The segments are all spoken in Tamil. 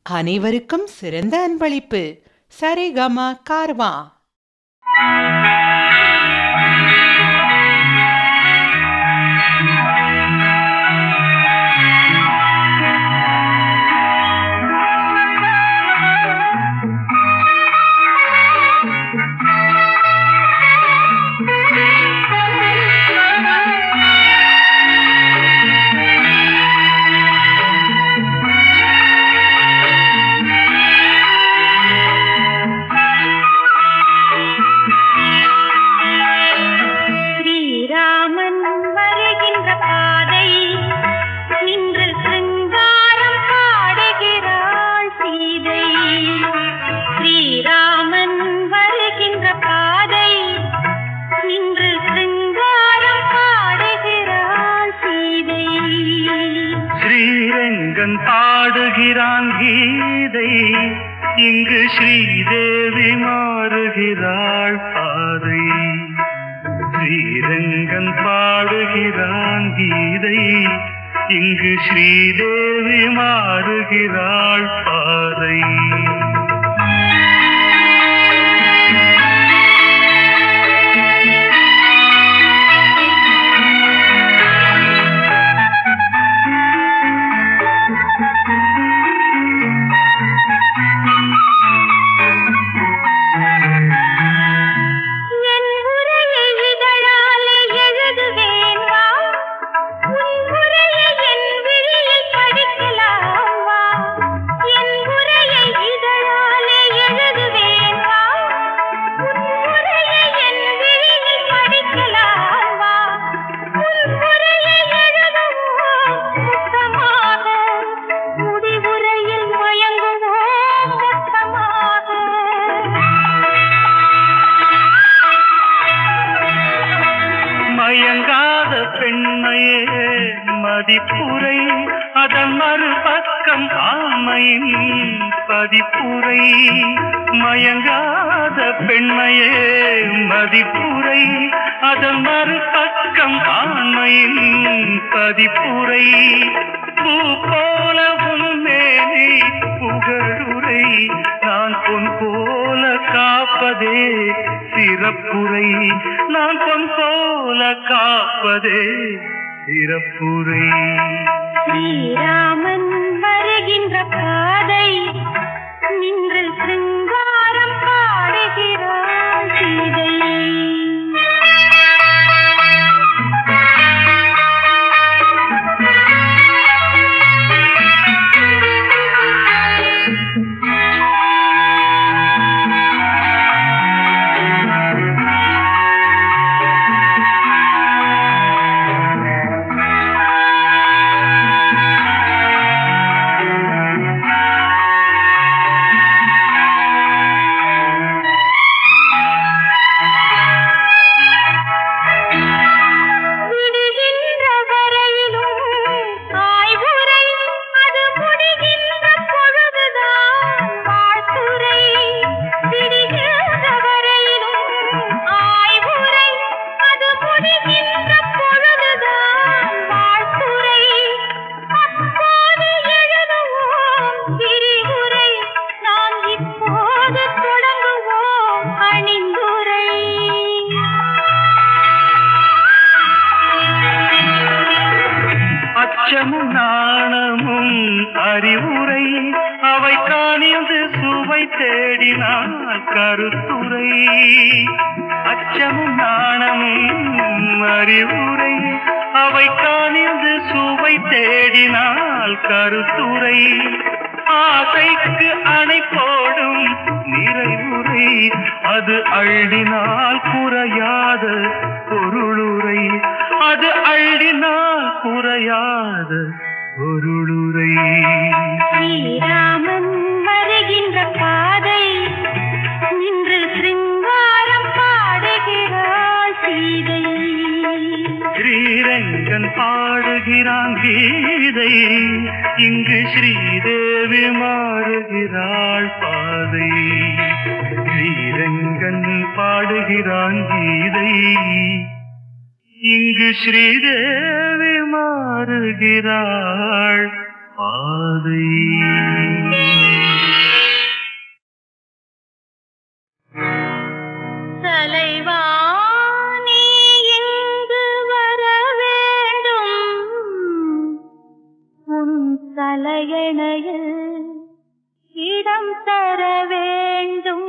அனைவருக்கும் சிறந்த அன்பளிப்பு சரிகம கார்வா ஸ்ரீராமன் வருகின்ற பாதை நின்று சிங்காரம் பாடுகிறாள் சீதை ஸ்ரீராமன் வருகின்ற பாதை நின்று சிங்காரம் பாடுகிறாள் சீதை ஸ்ரீரங்கன் பாடுகிறான் கீதை இங்கு ஸ்ரீதேவி மாறுகிறாள் பாதை ஸ்ரீரங்கன் பாடுகிறான் கீதை இங்கு ஸ்ரீதேவி மாறுகிறாள் பாதை என் உரையை இதழாலே எழுதுவேன் வா உன் உரையை என் விழியில் படிக்கலாம் வா என் உரையை இதழாலே எழுதுவேன் வா உன் உரையை என் விழியில் படிக்கலாம் வா உன் உரையை எழுதுவோம் முத்தமாக முடிவுரையில் மயங்குவோம் மொத்தமாக மயங்காத பெண்மையே மதிப்புரை அதன் மறுபக்கம் ஆமையின் பதிப்புரை மயங்காத பெண்மையே மதிப்புரை அதன் மறுபக்கம் ஆண்மையின் பதிப்புரை பூ போல உன்மேனி புகழுரை நான் பொன் போல காப்பதே சிறப்புரை நான் பொன் போல காப்பதே சிறப்புரை ஸ்ரீராமன் வருகின்ற பாதை நின்று சிங்காரம் பாடுகிறாள் சீதை விடுகின்ற வரையிலும் ஆய்வுரை அது முடிகின்ற பொழுதுதான் வாழ்த்துரை விடுகின்ற வரையிலும் ஆய்வுரை அது முடிகின்ற பொழுதுதான் வாழ்த்துரை அப்போது எழுதுவோம் விரிவுரை நாம் இப்போது தொடங்குவோம் அணிந்துரை அச்சமும் நாணமும் அறிவுரை அவை காணிந்து சுவை தேடினால் கருத்துரை அச்சமும் நாணமும் அறிவுரை அவை காணிந்து சுவை தேடினால் கருத்துரை ஆசைக்கு அணை போடும் நிறைவுரை அது அள்ளினால் குறையாத பொருளுரை அது அள்ளினால் குறையாத பொருளுரை ஸ்ரீராமன் வருகின்ற பாதை நின்று சிங்காரம் பாடுகிறாள் சீதை ஸ்ரீரங்கன் பாடுகிறான் கீதை இங்கு ஸ்ரீதேவி மாறுகிறாள் பாதை ஸ்ரீரங்கன் பாடுகிறான் கீதை இங்கு ஸ்ரீதேவி மாறுகிறாள் பாதை இடம் தர வேண்டும்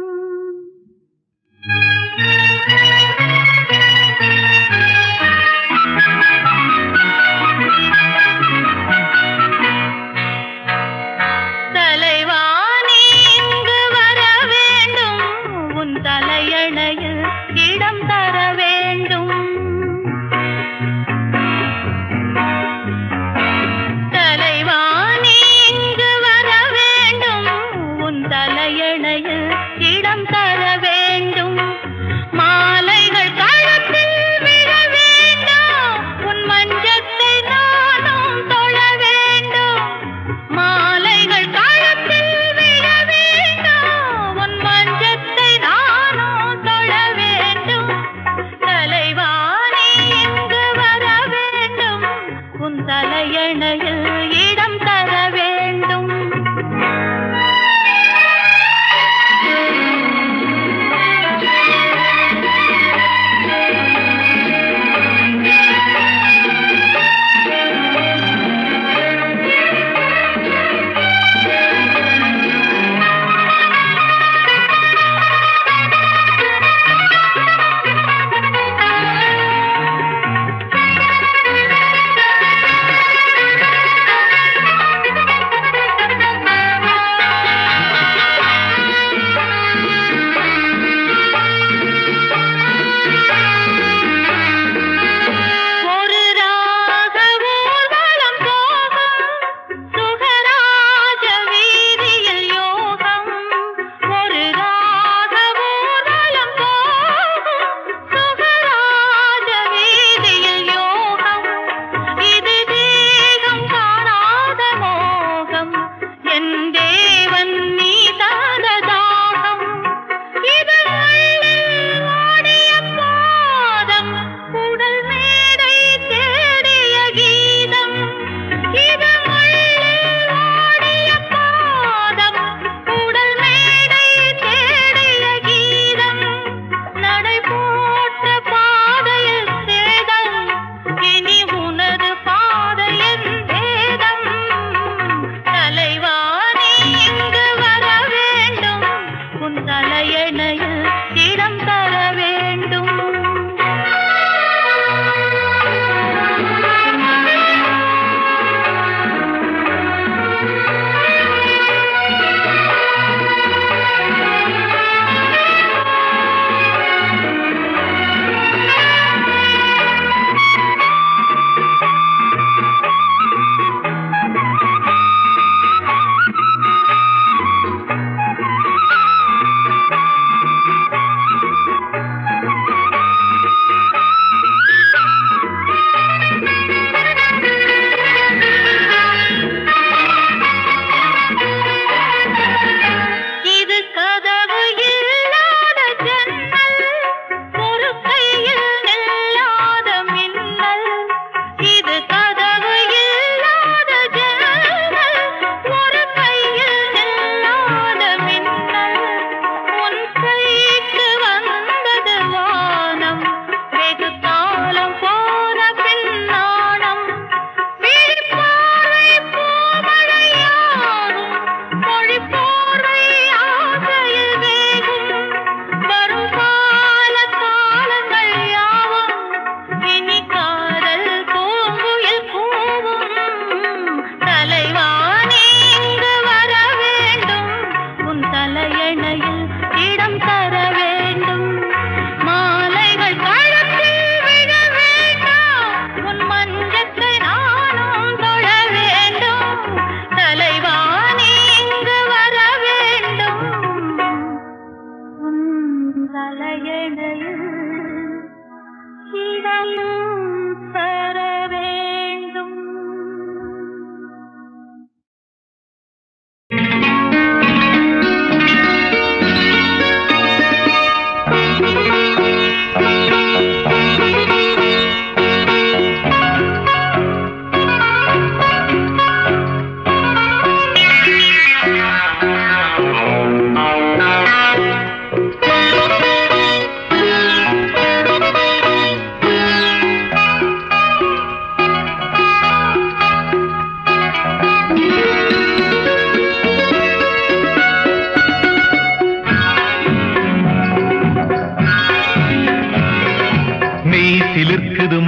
தலைவாணி இங்கு வர வேண்டும் உன் தலையணையில் இடம் தர வேண்டும் தலைவாணி இங்கு வர வேண்டும் உன் தலையணையில் இடம் தர வேண்டும் மாலைகள் கழுத்தில் விழ வேண்டும் உன் மஞ்சத்தை நானும் தொழ வேண்டும் மாலைகள் கழுத்தில்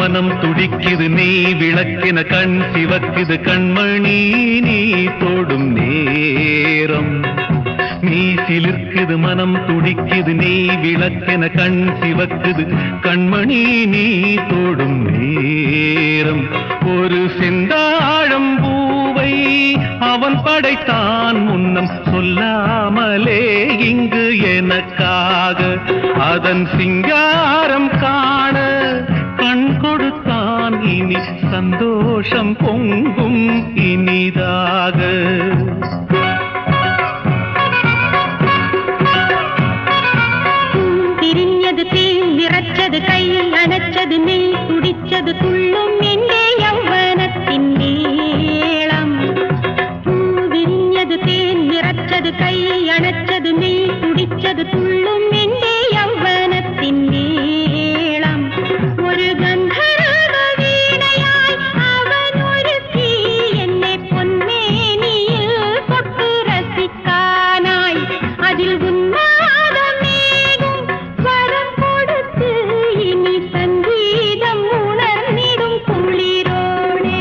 மனம் துடிக்குது நீ விளக்கின கண் சிவக்குது கண்மணி நீ தொடும் நேரம் நீ சிலிர்க்குது மனம் துடிக்குது நீ விளக்கென கண் சிவக்குது கண்மணி நீ தொடும் நேரம் ஒரு செந்தாழம் பூவை அவன் படைத்தான் முன்னம் சொல்லாமலே இங்கு எனக்காக அதன் சிங்காரம் காண கண் கொடுத்தான் இனி சந்தோஷம் பொங்கும் இனிதாக திரிஞ்சது தீ நிறச்சது கை அணைச்சது நீ துடிச்சது துள்ளும் எங்கே யௌவனத்தின் நீளம் பூ விரிஞ்சது தேன் நிறச்சது கை அணைச்சது நீ துடிச்சது துள்ளும் எங்கே யௌவனத்தின் நீளம் ஒரு கந்தர்வ வீணையாய் அவன் ஒரு தீ என்னை பொன்மேனியில் தொட்டு ரசிக்கானாய் அதில் உன்னாத மேகம் வரம் கொடுத்து இனி சங்கீதம் உணர்ந்திடும் குளிரோடே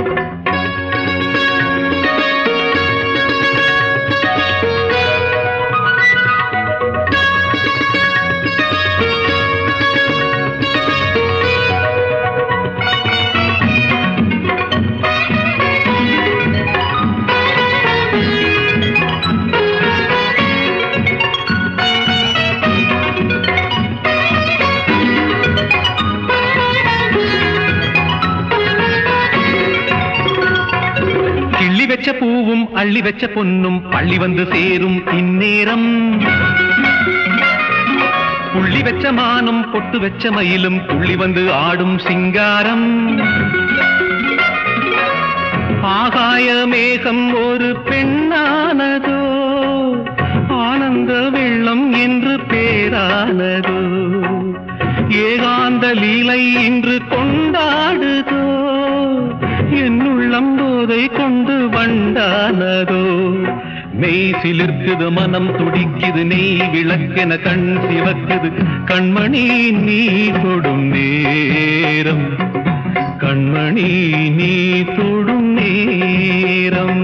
கிள்ளி வச்ச பூவும் அள்ளி வச்ச பொன்னும் பள்ளி வந்து சேரும் இந்நேரம் புள்ளி வச்ச மானும் பொட்டு வச்ச மயிலும் துள்ளி வந்து ஆடும் சிங்காரம் ஆகாய மேகம் ஒரு பெண்ணானதோ ஆனந்த வெள்ளம் என்று பேரானதோ ஏகாந்த லீலை இன்று கொண்டாடுதோ என்னுள்ளம் போதை கொண்டு வண்டானதோ மெய் சிலிர்க்குது மனம் துடிக்குது நெய் விளக்கென கண் சிவக்குது கண்மணி நீ தொடும் நேரம் கண்மணி நீ தொடும் நேரம்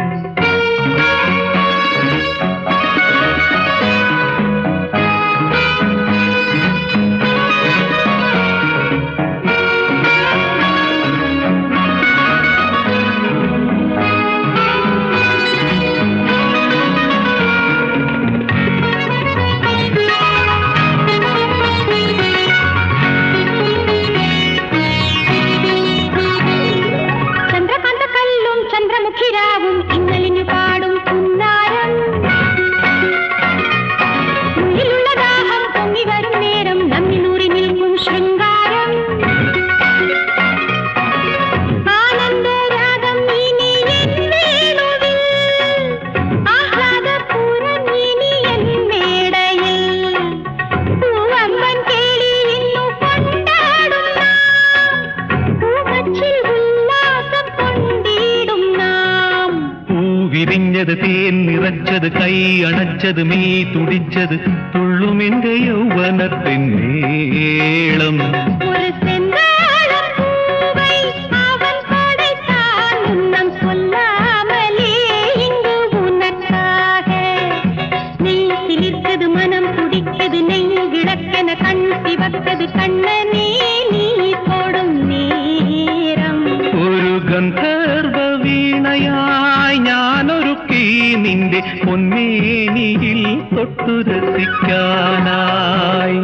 ചന്ദ്രകാന്ത കല്ലും ചന്ദ്രമുഖിരാവും ഇന്നലിന് പാടും പുന്നാരം ഉള്ളിലുള്ള ദാഹം പൊങ്ങി വരും നേരം നമ്മിലൂറി നിൽക്കും ശൃംഗാരം ആനന്ദരാഗം ഇനി എൻ വേണുവിൽ ആഹ്ലാദപൂരം ഇനി എൻ മേടയിൽ പൂവമ്പൻ കേളി ഇന്നു കൊണ്ടാടും നാം പൂവച്ചിൽ ഉല്ലാസം കൊണ്ടിടും നാം பூ விரிஞ்சது தேன் நிறச்சது கை அணைச்சது மெய் துடிச்சது துள்ளும் என்ற யௌவனத்தின் மேளம் ஒரு செந்தாழம் பூவை அவன் படைத்தான் முன்னம் சொல்லாமலே இங்கு உனக்காக நெய் சிலிர்த்தது மனம் துடித்தது நெய் விளக்கென கண் சிவத்தது கண்ணனே நீ தொடும் நேரம் ഒരു ഗന്ധർവ വീണയായി ഞാനൊരുക്കി നിന്റെ പൊന്മേനിയിൽ തൊട്ടു രസിക്കാനായി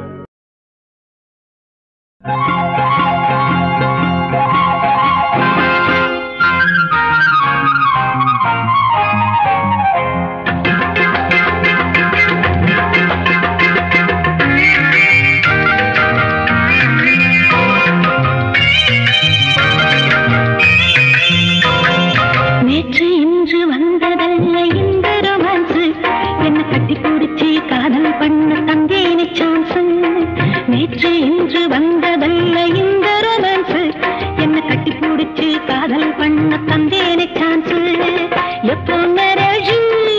நேற்று இன்று வந்ததல்ல இந்த ரொமான்ஸ் என்ன கட்டி பிடிச்சி காதல் பண்ண தந்தேனே சான்ஸ் நேற்று இன்று வந்ததல்ல இந்த ரொமான்ஸ் என்ன கட்டி பிடிச்சி காதல் பண்ண தந்தேனே சான்ஸ் எப்போ மேரேஜ்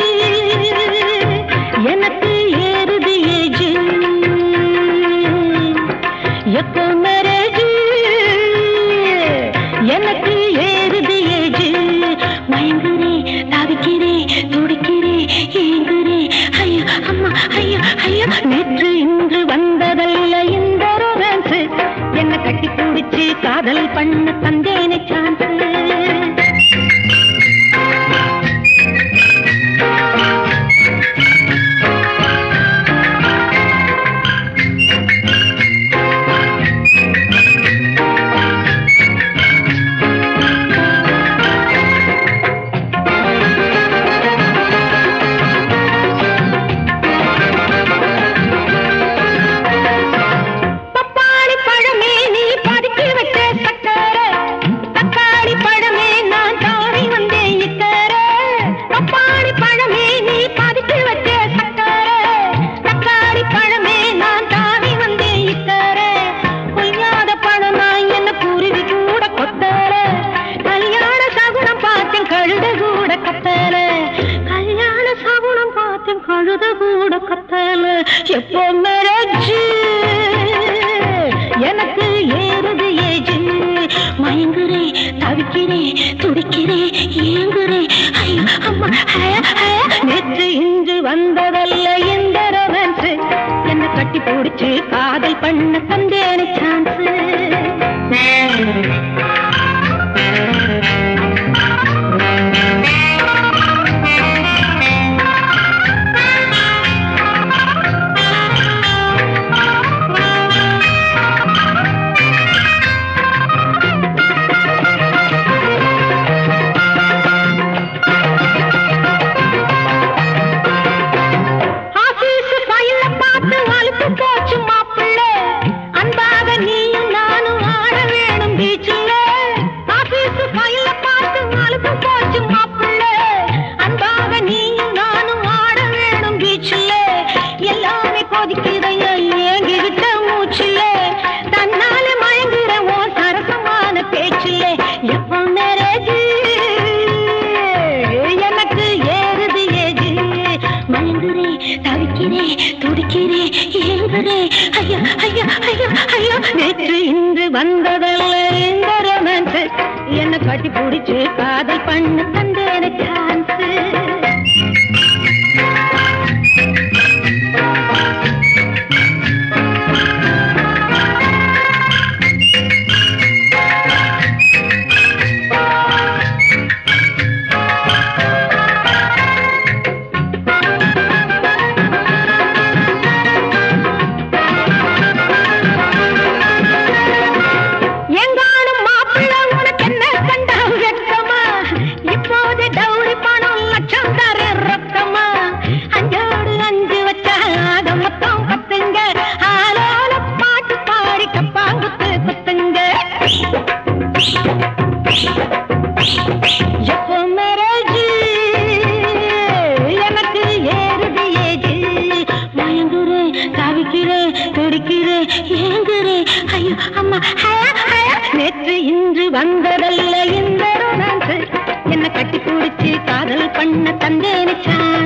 எனக்கு ஏறுது ஏஜ் எப்போ மேரேஜ் காதல் பண்ண தந்தேனே சான்ஸ் பப்பாளி பழமே நீ பதுக்கி வச்ச சக்கரை தக்காளி பழமே நான் தாவி வந்தேன் இக்கரை பப்பாளி பழமே நீ பதுக்கி வச்ச சக்கரை தக்காளி பழமே நான் தாவி வந்தேன் இக்கரை கொய்யாத பழம் நான் என்ன குருவி கூட கொத்தர கல்யாண சகுனம் பார்த்தேன் கழுத கூட கத்தல கல்யாண சகுனம் பார்த்தேன் கழுத கூட கத்தல எப்போ மேரேஜ் எனக்கு ஏறுது ஏஜ் மயங்குறே தவிக்கிறே துடிக்கிறே ஏங்குறே ஐயோ அம்மா ஹய, ஹய. நேற்று இன்று வந்ததல்ல எந்த ரொமான்ஸ் என்ன கட்டி பிடிச்சு காதல் பண்ண தந்தேனே சான்ஸ் ஆபீஸ் ஃபைல பார்த்து அழுத்து போச்சு மாப்பிள்ள அன்பாக நீயும் நானும் ஆட வேணும் பீச்சில் ஆபீஸ் ஃபைல பார்த்து அழுத்து போச்சு மாப்பிள்ள அன்பாக நீயும் நானும் ஆட வேணும் பீச்சில் எல்லாமே கொதிக்குதையா ஏங்கிவிட்ட மூச்சில் தன்னால மயங்குற ஓ சரசமான பேச்சில் எப்போ மேரேஜ் எனக்கு ஏறுது ஏஜு மயங்குறே தவிக்கிறே துடிக்கிறே ஏங்குறே ஐயா ஐயா ஐயா ஐயா நேற்று இன்று வந்ததல்ல இந்த ரொமான்ஸ் என்ன கட்டி பிடிச்சு காதல் பண்ண தந்தேன சான்ஸ் எங்காலும் மாப்பிள்ள உனக்கு என்ன கண்டா வெட்கமா இப்போது டவுரி பணம் லட்சம் தர ரத்தமா அஞ்சோடு அஞ்சு வச்ச ஆக மொத்தம் பத்துங்க ஆளால பாட்டு பாடி கப்பாங்குத்து குத்துங்க எப்போ மேரேஜ் எனக்கு ஏறுது ஏஜ் மயங்குறேன் தவிக்கிறேன் துடிக்கிறேன் ஏங்குறேன் ஐயோ அம்மா ஹய, ஹய. நேற்று இன்று வந்ததல்ல இந்த ரொமான்ஸ் என்ன கட்டி பிடிச்சி காதல் பண்ண தந்தேனே சான்ஸ்